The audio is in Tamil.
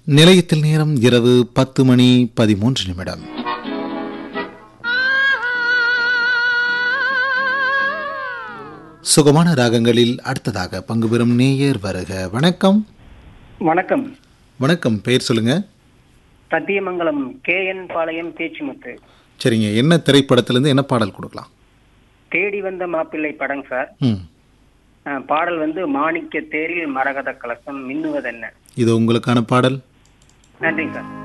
நிலையத்தில் நேரம் இரவு பத்து மணி பதிமூன்று நிமிடம் சுகமான ராகங்களில் அடுத்ததாக பங்கு பெறும் நேயர் வருக வணக்கம் வணக்கம் வணக்கம் பெயர் சொல்லுங்க சத்தியமங்கலம் கே என் பாளையம் பேச்சுமுத்து சரிங்க என்ன திரைப்படத்திலிருந்து என்ன பாடல் கொடுக்கலாம் தேடி வந்த மாப்பிள்ளை படம் சார் ம் அஹ், பாடல் வந்து மாணிக்க தேரில் மரகத கலசம் மின்னுவதென்ன இது உங்களுக்கான பாடல் நன்றிங்க சார்